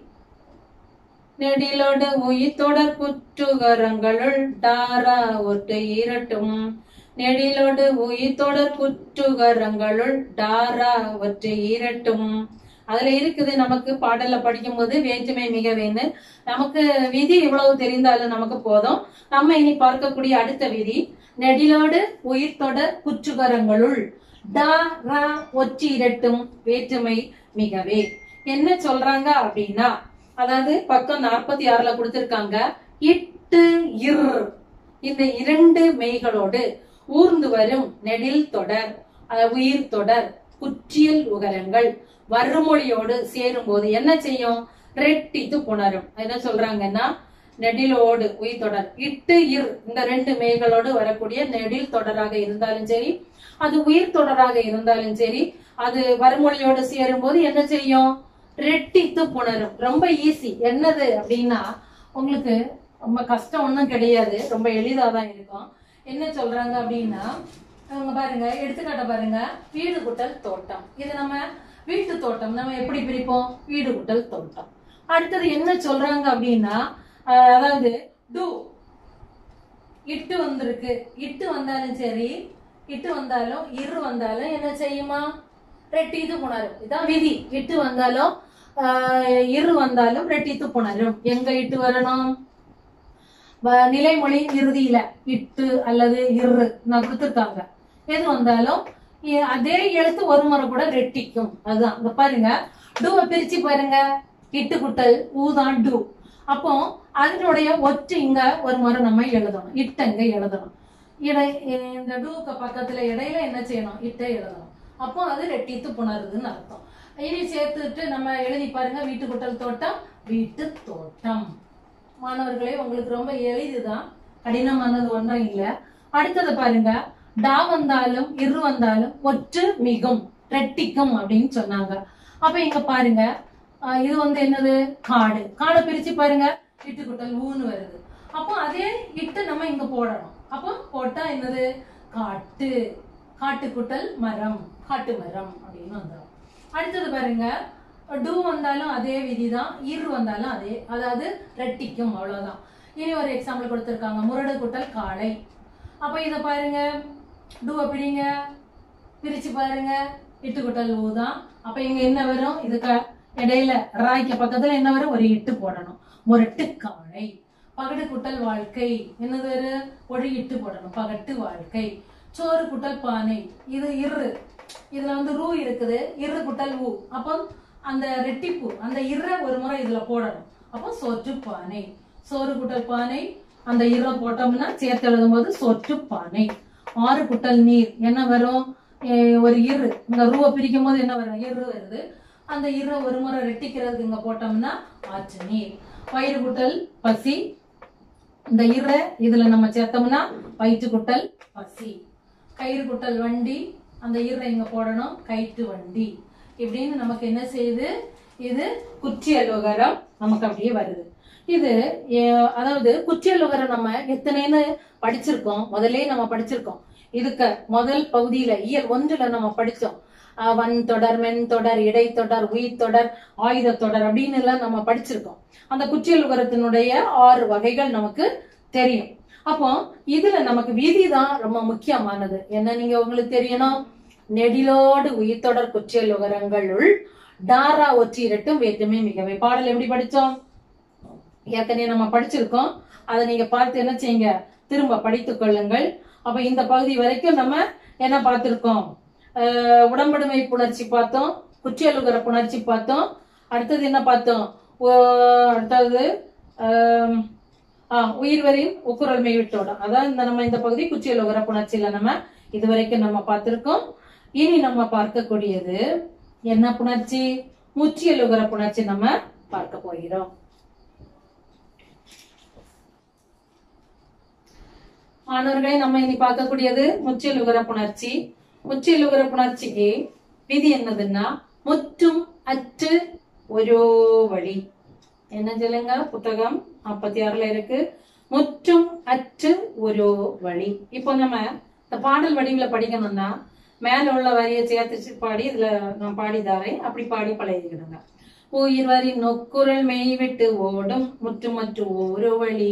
நெடிலோடு உயிர் தொடர் குற்றுகரங்களுள் டாரா ஒட்டு ஈரட்டும் நெடிலோடு உயிர் தொடர் குற்றுகரங்களுள் டாரா ஒற்று ஈரட்டும் அதுல இருக்குது நமக்கு பாடல்ல படிக்கும்போது வேற்றுமை மிக வேணும் நமக்கு விதி இவ்வளவு தெரிந்தாலும் நமக்கு போதும் நம்ம இனி பார்க்கக்கூடிய அடுத்த விதி நெடிலோடு உயிர் தொடர் குற்றுகரங்களுள் டா ரா ஒற்றி இரட்டும் வேற்றுமை மிகவே என்ன சொல்றாங்க அப்படின்னா அதாவது பக்கம் நாற்பத்தி ஆறுல கொடுத்திருக்காங்க இட்டு இர் இந்த இரண்டு மெய்களோடு ஊர்ந்து வரும் நெடில் தொடர் அஹ், உயிர் தொடர் குற்றியல் உகரங்கள் வறுமொழியோடு சேரும் போது என்ன செய்யும் ரெட்டித்து புணரும் என்ன சொல்றாங்கன்னா நெடிலோடு உயிர் தொடர் இட்டு இர் இந்த ரெண்டு மெய்களோடு வரக்கூடிய நெடில் தொடராக இருந்தாலும் சரி அது உயிர் தொடராக இருந்தாலும் சரி அது வறுமொழியோடு சேரும் போது என்ன செய்யும் ரெட்டித்து புணரும் ரொம்ப ஈஸி என்னது அப்படின்னா உங்களுக்கு ரொம்ப கஷ்டம் ஒன்றும் கிடையாது ரொம்ப எளிதா தான் இருக்கும் என்ன சொல்றாங்க அப்படின்னா அவங்க பாருங்க எடுத்துக்காட்ட பாருங்க வீடு குட்டல் தோட்டம் இது நம்ம வீட்டு தோட்டம் நம்ம எப்படி பிரிப்போம் வீடு குட்டல் தோட்டம் அடுத்தது என்ன சொல்றாங்க அப்படின்னா அஹ், அதாவது டு இட்டு வந்திருக்கு இட்டு வந்தாலும் சரி இட்டு வந்தாலும் இரு வந்தாலும் என்ன செய்யுமா ரெட்டித்து புணரும் இதான் விதி இட்டு வந்தாலும் ஆஹ், இரு வந்தாலும் ரெட்டித்து புணரும் எங்க இட்டு வரணும் வ- நிலைமொழி இறுதியில இட்டு அல்லது இரு நான் கொடுத்துருக்காங்க எது வந்தாலும் இ- அதே எழுத்து ஒரு முறை கூட ரெட்டிக்கும் அதுதான் இங்க பாருங்க டூவை பிரிச்சு பாருங்க இட்டு குட்டல் ஊதான் டூ அப்போ அதனுடைய ஒற்று இங்க ஒரு முறை நம்ம எழுதணும் இட்டங்க எழுதணும் இடை இந்த டூக்கு பக்கத்துல இடையில என்ன செய்யணும் இட்டை எழுதணும் அப்போ அது ரெட்டித்து புணருதுன்னு அர்த்தம் இனி சேர்த்துட்டு நம்ம எழுதி பாருங்க வீட்டு குட்டல் தோட்டம் வீட்டு தோட்டம் மாணவர்களே உங்களுக்கு ரொம்ப எளிதுதான் கடினமானது ஒன்றும் இல்ல அடுத்தது பாருங்க டா வந்தாலும் இரு வந்தாலும் ஒற்று மிகும் ரெட்டிக்கும் அப்படின்னு சொன்னாங்க அப்ப இங்க பாருங்க ஆஹ் இது வந்து என்னது காடு காடை பிரிச்சு பாருங்க இட்டு குட்டல் ஊன்னு வருது அப்போ அதே இட்டு நம்ம இங்க போடணும் அப்போ போட்டா என்னது காட்டு காட்டு குட்டல் மரம் காட்டு மரம் அப்படின்னு வந்துடும் அடுத்தது பாருங்க டூ வந்தாலும் அதே விதிதான் இர் வந்தாலும் அதே அதாவது ரெட்டிக்கும் அவ்வளவுதான் இனி ஒரு எக்ஸாம்பிள் கொடுத்திருக்காங்க முரடு குட்டல் காளை அப்ப இத பாருங்க டூவை பிரிங்க பிரிச்சு பாருங்க இட்டு குட்டல் ஊ தான் அப்ப இங்க என்ன வரும் இதுக்கு இடையில ராய்க்கு பக்கத்துல என்ன வரும் ஒரு இட்டு போடணும் முரட்டு காளை பகடு குட்டல் வாழ்க்கை என்னது ஒரு ஒரு இட்டு போடணும் பகட்டு வாழ்க்கை சோறு குட்டல் பானை இது இரு இதுல வந்து ரூ இருக்குது இரு குட்டல் ஊ அப்போ அந்த ரெட்டிப்பு அந்த இற ஒரு முறை இதுல போடணும் அப்போ சோற்று பானை சோறு குட்டல் பானை அந்த இற போட்டோம்னா சேர்த்து எழுதும் போது சோற்று பானை ஆறு குட்டல் நீர் என்ன வரும் ஏ- ஒரு இரு இந்த ரூவை பிரிக்கும் போது என்ன வரும் இரு வருது அந்த இற ஒரு முறை ரெட்டிக்கிறதுக்கு இங்க போட்டோம்னா ஆற்று நீர் வயிறு குட்டல் பசி இந்த இற இதுல நம்ம சேர்த்தோம்னா வயிற்று குட்டல் பசி கயிறு குட்டல் வண்டி அந்த இற இங்க போடணும் கயிற்று வண்டி இப்படின்னு நமக்கு என்ன செய்யுது இது குற்றியலுகரம் நமக்கு அப்படியே வருது இது ஏ- அதாவது குற்றியலுகரம் நம்ம எத்தனைன்னு படிச்சிருக்கோம் முதல்ல நம்ம படிச்சிருக்கோம் இதுக்கு முதல் பகுதியில இயல் ஒன்றுல நம்ம படிச்சோம் அஹ் வன் தொடர் மென் தொடர் இடைத்தொடர் உயிர் தொடர் ஆயுத தொடர் அப்படின்னு எல்லாம் நம்ம படிச்சிருக்கோம் அந்த குற்றியலுகரத்தினுடைய ஆறு வகைகள் நமக்கு தெரியும் அப்போ இதுல நமக்கு விதி தான் ரொம்ப முக்கியமானது என்ன நீங்க உங்களுக்கு தெரியணும் நெடிலோடு உயிர்த்தொடர் குற்றியலுகரங்களுள் டாரா ஒற்றி இரட்டும் வேற்றுமை மிகவை பாடல் எப்படி படிச்சோம் ஏற்கனவே நம்ம படிச்சிருக்கோம் அதை நீங்க பார்த்து என்ன செய்யுங்க திரும்ப படித்துக் கொள்ளுங்கள் அப்ப இந்த பகுதி வரைக்கும் நம்ம என்ன பார்த்திருக்கோம் அஹ் உடம்படுமை புணர்ச்சி பார்த்தோம் குற்றியலுகர புணர்ச்சி பார்த்தோம் அடுத்தது என்ன பார்த்தோம் ஓ- அடுத்தது ஆம், ஆ, உயிர்வரின் உக்குரல்மை விட்டோட அதான் இந்த நம்ம இந்த பகுதி குற்றியலுகர புணர்ச்சியில நம்ம இதுவரைக்கும் நம்ம பார்த்திருக்கோம் இனி நம்ம பார்க்கக்கூடியது என்ன புணர்ச்சி முற்றியலுகர புணர்ச்சி நம்ம பார்க்க போகிறோம் மாணவர்களே நம்ம இனி பார்க்கக்கூடியது முற்றியலுகர புணர்ச்சி முற்றியலுகர புணர்ச்சிக்கு விதி என்னதுன்னா முற்றும் அற்று ஒரு வழி என்ன சொல்லுங்க புத்தகம் நாற்பத்தி ஆறுல இருக்கு முற்றும் அற்று ஒரு வழி இப்போ நம்ம இந்த பாடல் வடிவுல படிக்கணும்னா மேல உள்ள வரியை சேர்த்து பாடி இதுல நான் பாடிதாரேன் அப்படி பாடி பழகிக்கிடுங்க உயிர் வரி நொக்குரல் மெய் விட்டு ஓடும் முற்றுமற்று ஒரு வழி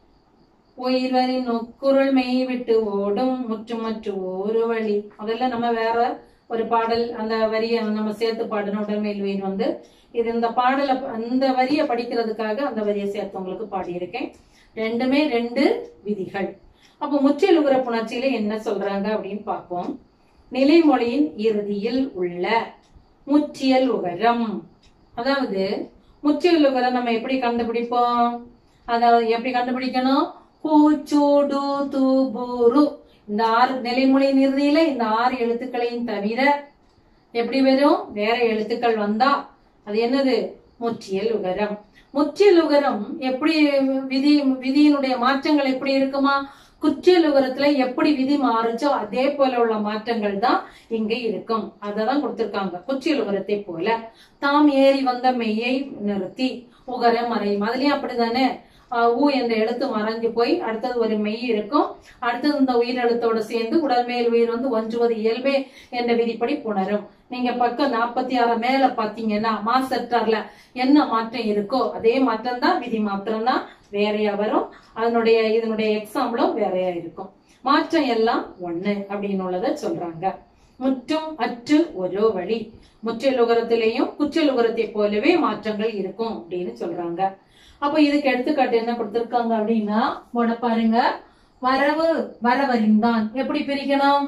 உயிர் வரி நொக்குரல் மெய் விட்டு ஓடும் முற்றுமற்று ஒரு வழி அதெல்லாம் நம்ம வேற ஒரு பாடல் அந்த வரியை நம்ம சேர்த்து பாடணும் உடல்மேல் வெயின் வந்து இது இந்த பாடலை அந்த வரியை படிக்கிறதுக்காக அந்த வரியை சேர்த்து உங்களுக்கு பாடியிருக்கேன் ரெண்டுமே ரெண்டு விதிகள் அப்போ முற்றிலுகிற புணர்ச்சியில என்ன சொல்றாங்க அப்படின்னு பார்ப்போம் நிலைமொழியின் இறுதியில் உள்ள முற்றியல் உகரம் அதாவது முற்றியல் உகரம் நம்ம எப்படி கண்டுபிடிப்போம் அதாவது எப்படி கண்டுபிடிக்கணும் கூச்சூடு தூபுரு இந்த ஆறு நிலைமொழியின் இறுதியில இந்த ஆறு எழுத்துக்களையும் தவிர எப்படி வரும் வேற எழுத்துக்கள் வந்தா அது என்னது முற்றியல் உகரம் முற்றியல் உகரம் எப்படி விதி விதியினுடைய மாற்றங்கள் எப்படி இருக்குமா குற்றியல் உகரத்துல எப்படி விதி மாறுச்சோ அதே போல உள்ள மாற்றங்கள் தான் இங்க இருக்கும் அததான் கொடுத்திருக்காங்க குற்றியல் உகரத்தை போல தாம் ஏறி வந்த மெய்யை நிறுத்தி உகரம் மறையும் அதுலயும் அப்படிதானே ஆஹ் ஊ என்ற எழுத்து மறைஞ்சு போய் அடுத்தது ஒரு மெய் இருக்கும் அடுத்தது இந்த உயிரெழுத்தோட சேர்ந்து உடல் மேல் உயிர் வந்து ஒன்றுவது இயல்பே என்ற விதிப்படி புணரும் நீங்க பக்கம் நாற்பத்தி ஆறு மேல பாத்தீங்கன்னா மாசற்றார்ல என்ன மாற்றம் இருக்கோ அதே மாற்றம் தான் விதி மாற்றம் தான் வேறையா வரும் அதனுடைய இதனுடைய எக்ஸாம்பிளும் வேறையா இருக்கும் மாற்றம் எல்லாம் ஒண்ணு அப்படின்னு உள்ளத சொல்றாங்க முற்றும் அற்று ஒரு வழி முற்றலுகரத்திலேயும் குற்றலுகரத்தை போலவே மாற்றங்கள் இருக்கும் அப்படின்னு சொல்றாங்க அப்ப இதுக்கு எடுத்துக்காட்டு என்ன கொடுத்திருக்காங்க அப்படின்னா போட பாருங்க வரவு வரவறிந்தான் எப்படி பிரிக்கணும்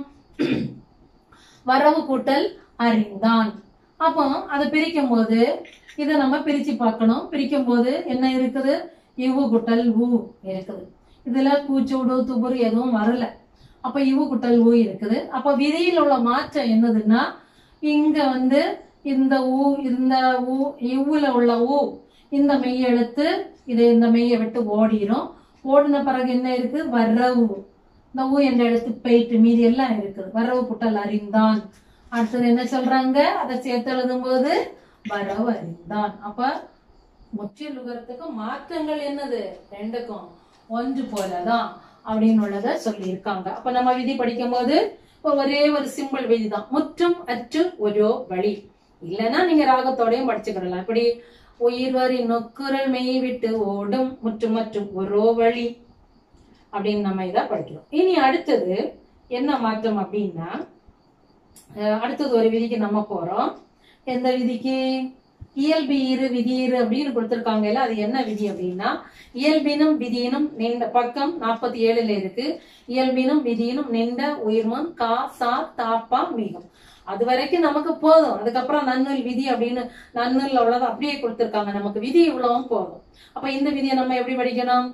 வரவு கூட்டல் அறிந்தான் அப்போ அதை பிரிக்கும் போது இதை நம்ம பிரிச்சு பார்க்கணும் பிரிக்கும் போது என்ன இருக்குது இவு குட்டல் ஊ இருக்குது இதுல கூச்சூடு துபுரு எதுவும் வரல அப்ப இவு குட்டல் ஊ இருக்குது அப்ப விதியில் உள்ள மாற்றம் என்னதுன்னா இங்க வந்து இந்த ஊ இந்த ஊ இவ்வுல உள்ள ஊ இந்த மெய் எழுத்து இது இந்த மெய்யை விட்டு ஓடிரும் ஓடின பிறகு என்ன இருக்கு வரவு இந்த ஊ என்ற எழுத்து போயிட்டு மீதி எல்லாம் இருக்குது வரவு குட்டல் அறிந்தான் அடுத்தது என்ன சொல்றாங்க அதை சேர்த்து எழுதும் போது வரவு அறிந்தான் அப்ப முற்றிலுகரத்துக்கும் மாற்றங்கள் என்னது ரெண்டுக்கும் ஒன்று போலதான் அப்படின்னு உள்ளத சொல்லி இருக்காங்க அப்ப நம்ம விதி படிக்கும் போது ஒரே ஒரு சிம்பிள் விதி தான் முற்றும் அற்று ஒரு வழி இல்லைன்னா நீங்க ராகத்தோடையும் படிச்சுக்கிடலாம் இப்படி உயிர் வரி நொக்குரல் மெய் விட்டு ஓடும் முற்றும் மற்றும் ஒரு வழி அப்படின்னு நம்ம இதை படிக்கிறோம் இனி அடுத்தது என்ன மாற்றம் அப்படின்னா அஹ் அடுத்தது ஒரு விதிக்கு நம்ம போறோம் எந்த விதிக்கு இயல்பு இரு விதி இரு அப்படின்னு கொடுத்திருக்காங்கல்ல அது என்ன விதி அப்படின்னா இயல்பினும் விதியினும் நின்ற பக்கம் நாற்பத்தி ஏழுல இருக்கு இயல்பினும் விதியினும் நின்ற உயிர்மம் கா சா தாப்பா மிகும் அது வரைக்கும் நமக்கு போதும் அதுக்கப்புறம் நன்னூல் விதி அப்படின்னு நன்னூல் அவ்வளவுதான் அப்படியே கொடுத்திருக்காங்க நமக்கு விதி இவ்வளவும் போதும் அப்ப இந்த விதியை நம்ம எப்படி படிக்கணும்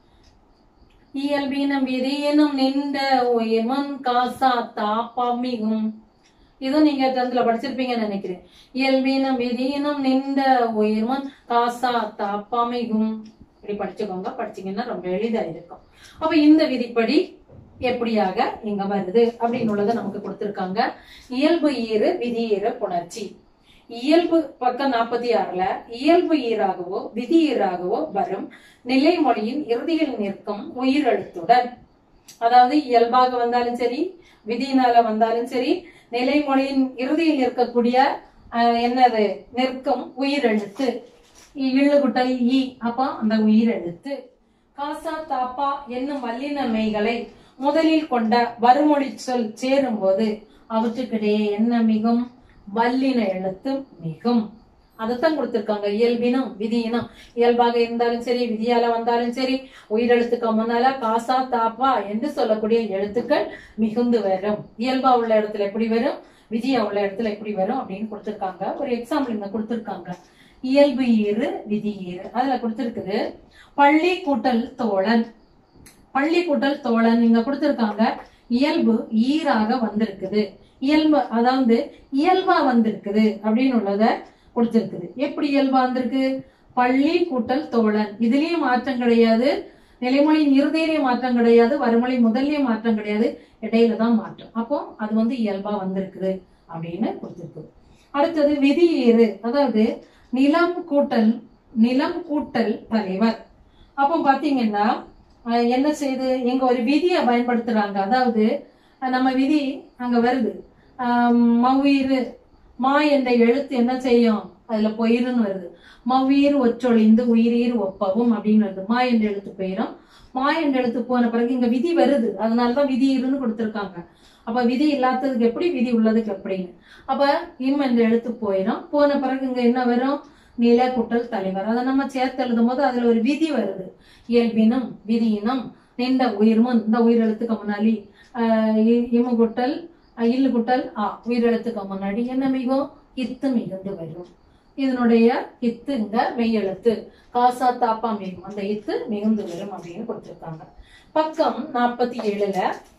இயல்பினம் விதியினும் நின்ற உயிர்மன் காசா தாப்பா மிகும் இதுவும் நீங்க டென்த்ல படிச்சிருப்பீங்கன்னு நினைக்கிறேன் இயல்பினம் விதியினும் நின்ற உயிர்மன் காசா தாப்பா மிகும் இப்படி படிச்சுக்கோங்க படிச்சீங்கன்னா ரொம்ப எளிதா இருக்கும் அப்ப இந்த விதிப்படி எப்படியாக இங்க வருது அப்படின்னு உள்ளதை நமக்கு கொடுத்திருக்காங்க இயல்பு ஈறு விதி ஈறு புணர்ச்சி இயல்பு பக்கம் நாற்பத்தி ஆறுல இயல்பு ஈராகவோ விதி ஈராகவோ வரும் நிலைமொழியின் இறுதியில் நிற்கும் உயிரெழுத்துடன் அதாவது இயல்பாக வந்தாலும் சரி விதியினால வந்தாலும் சரி நிலைமொழியின் இறுதியில் இருக்கக்கூடிய அஹ், என்னது நிற்கும் உயிரெழுத்து இள்ளு குட்டல் ஈ அப்ப அந்த உயிரெழுத்து காசா தாப்பா என்னும் வல்லின மெய்களை முதலில் கொண்ட வருமொழி சொல் சேரும்போது அவற்றுக்கிடையே என்ன மிகும் வல்லின எழுத்து மிகும் அதைத்தான் கொடுத்திருக்காங்க இயல்பினம் விதியினம் இயல்பாக இருந்தாலும் சரி விதியால வந்தாலும் சரி உயிரெழுத்துக்கு முன்னால காசா தாப்பா என்று சொல்லக்கூடிய எழுத்துக்கள் மிகுந்து வரும் இயல்பா உள்ள இடத்துல எப்படி வரும் விதியா உள்ள இடத்துல எப்படி வரும் அப்படின்னு கொடுத்திருக்காங்க ஒரு எக்ஸாம்பிள் இங்க கொடுத்திருக்காங்க இயல்பு ஈறு விதி ஈறு அதுல கொடுத்திருக்குது பள்ளி கூட்டல் தோழன் பள்ளி கூட்டல் தோழன் இங்க கொடுத்திருக்காங்க இயல்பு ஈராக வந்திருக்குது இயல்பு அதாவது இயல்பா வந்திருக்குது அப்படின்னு உள்ளத கொடுத்திருக்குது எப்படி இயல்பா வந்திருக்கு பள்ளி கூட்டல் தோழன் இதுலயும் மாற்றம் கிடையாது நிலைமொழியின் இறுதியிலேயும் மாற்றம் கிடையாது வறுமொழி முதல்லயும் மாற்றம் கிடையாது இடையில தான் மாற்றம் அப்போ அது வந்து இயல்பா வந்திருக்குது அப்படின்னு கொடுத்திருக்குது அடுத்தது விதியேறு அதாவது நிலம் கூட்டல் நிலம் கூட்டல் தலைவர் அப்போ பாத்தீங்கன்னா அஹ், என்ன செய்யுது இங்க ஒரு விதியை பயன்படுத்துறாங்க அதாவது அஹ், நம்ம விதி அங்க வருது ஆஹ், மவ்வீறு மா என்ற எழுத்து என்ன செய்யும் அதுல பொயிருன்னு வருது மவ்வீர் ஒற்றொழிந்து உயிரீர் ஒப்பவும் அப்படின்னு வருது மா என்ற எழுத்து போயிரும் மா என்ற எழுத்து போன பிறகு இங்க விதி வருது அதனாலதான் விதி இருன்னு கொடுத்திருக்காங்க அப்ப விதி இல்லாததுக்கு எப்படி விதி உள்ளதுக்கு எப்படின்னு அப்ப இம் என்ற எழுத்து போயிடும் போன பிறகு இங்க என்ன வரும் நில குட்டல் தலைவர் அதை நம்ம சேர்த்து எழுதும் போது அதுல ஒரு விதி வருது இயல்பினம் விதியினம் நின்ற உயிர்முன் இந்த உயிரெழுத்துக்கு முன்னாடி ஆஹ் இ- இமு குட்டல் அஹ் இல்லு குட்டல் ஆ உயிரெழுத்துக்கு முன்னாடி என்ன மிகும் இத்து மிகுந்து வரும் இதனுடைய இத்து இந்த மெய்யெழுத்து காசா தாப்பா மிகும் அந்த இத்து மிகுந்து வரும் அப்படின்னு கொடுத்திருக்காங்க பக்கம் நாற்பத்தி ஏழுல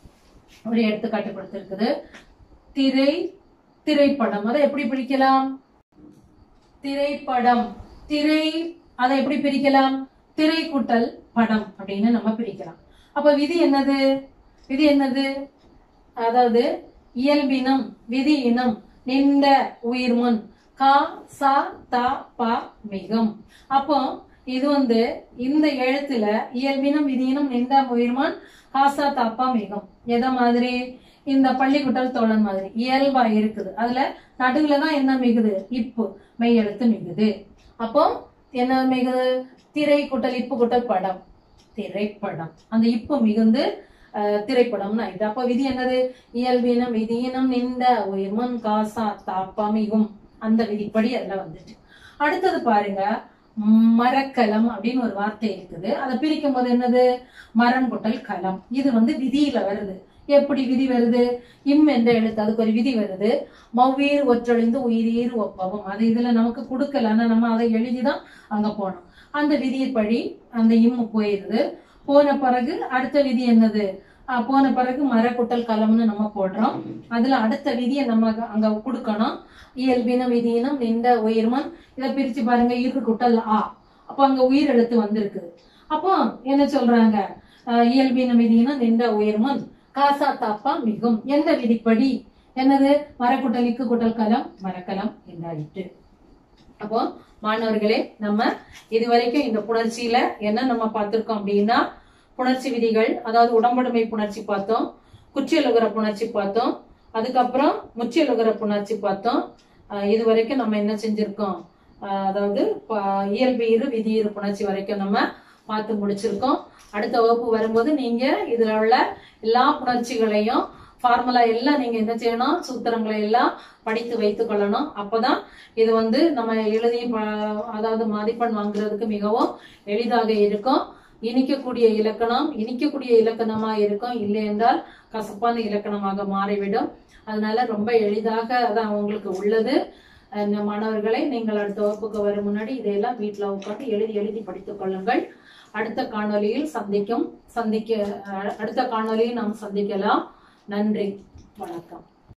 ஒரு எடுத்துக்காட்டு கொடுத்திருக்குது திரை திரைப்படம் அதை எப்படி பிரிக்கலாம் திரைப்படம் திரை அதை எப்படி பிரிக்கலாம் திரை கூட்டல் படம் அப்படின்னு நம்ம பிரிக்கலாம் அப்ப விதி என்னது விதி என்னது அதாவது இயல்பினம் விதி இனம் நின்ற உயிர்முன் கா சா தா பா மிகும் அப்போ இது வந்து இந்த எழுத்துல இயல்பினம் விதியினம் நின்ற உயிர்மான் காசா தாப்பா மிகும் எதை மாதிரி இந்த பள்ளிக்குட்டல் தோழன் மாதிரி இயல்பா இருக்குது அதுல நடுவுல தான் என்ன மிகுது இப்பு மெய் எழுத்து மிகுது அப்போ என்ன மிகுது திரை குட்டல் இப்பு குட்டல் படம் திரைப்படம் அந்த இப்பு மிகுந்து அஹ், திரைப்படம்னு ஆயிடுது அப்ப விதி என்னது இயல்பினம் விதியினம் நின்ற உயிர்மன் காசா தாப்பா மிகும் அந்த விதிப்படி அதுல வந்துட்டு அடுத்தது பாருங்க மரக்கலம் அப்படின்னு ஒரு வார்த்தை இருக்குது அதை பிரிக்கும் போது என்னது மரம் குட்டல் கலம் இது வந்து விதியில வருது எப்படி விதி வருது இம் என்ற எழுத்து அதுக்கு ஒரு விதி வருது மவ்வீர் ஒற்றொழிந்து உயிரீர் ஒப்பவும் அது இதுல நமக்கு கொடுக்கல ஆனா நம்ம அதை எழுதிதான் அங்க போனோம் அந்த விதியின்படி அந்த இம்மு போயிருது போன பிறகு அடுத்த விதி என்னது அஹ் போன பிறகு மரக்குட்டல் கலம்னு நம்ம போடுறோம் அதுல அடுத்த விதியை நம்ம அங்க- அங்க கொடுக்கணும் இயல்பினம் விதியினம் நின்ற உயிர்மன் இதை பிரிச்சு பாருங்க இரு குட்டல் ஆ அப்ப அங்க உயிர் எழுத்து வந்திருக்குது அப்போ என்ன சொல்றாங்க அஹ் இயல்பினம் விதியினம் நின்ற உயிர்மன் காசா தாப்பா மிகும் எந்த விதிப்படி என்னது மரக்குட்டல் இக்கு குட்டல் கலம் மரக்கலம் என்றாயிற்று அப்போ மாணவர்களே நம்ம இதுவரைக்கும் இந்த புணர்ச்சியில என்ன நம்ம பார்த்திருக்கோம் அப்படின்னா புணர்ச்சி விதிகள் அதாவது உடம்படுமை புணர்ச்சி பார்த்தோம் குற்றியலுகர புணர்ச்சி பார்த்தோம் அதுக்கப்புறம் முற்றியலுகர புணர்ச்சி பார்த்தோம் அஹ் இது வரைக்கும் நம்ம என்ன செஞ்சிருக்கோம் அஹ் அதாவது ப- இயல்பு இரு விதி இரு புணர்ச்சி வரைக்கும் நம்ம பார்த்து முடிச்சிருக்கோம் அடுத்த வகுப்பு வரும்போது நீங்க இதுல உள்ள எல்லா புணர்ச்சிகளையும் ஃபார்முலா எல்லாம் நீங்க என்ன செய்யணும் சூத்திரங்களை எல்லாம் படித்து வைத்துக் கொள்ளணும் அப்பதான் இது வந்து நம்ம எழுதி ப- அதாவது மதிப்பெண் வாங்குறதுக்கு மிகவும் எளிதாக இருக்கும் இனிக்கக்கூடிய இலக்கணம் இனிக்கக்கூடிய இலக்கணமா இருக்கும் இல்லை என்றால் கசப்பான இலக்கணமாக மாறிவிடும் அதனால ரொம்ப எளிதாக அதான் உங்களுக்கு உள்ளது அஹ் மாணவர்களை நீங்கள் அடுத்த வகுப்புக்கு வரும் முன்னாடி இதையெல்லாம் வீட்டில் உட்காந்து எழுதி எழுதி படித்துக் கொள்ளுங்கள் அடுத்த காணொளியில் சந்திக்கும் சந்திக்க அஹ் அடுத்த காணொளியில் நாம் சந்திக்கலாம் நன்றி வணக்கம்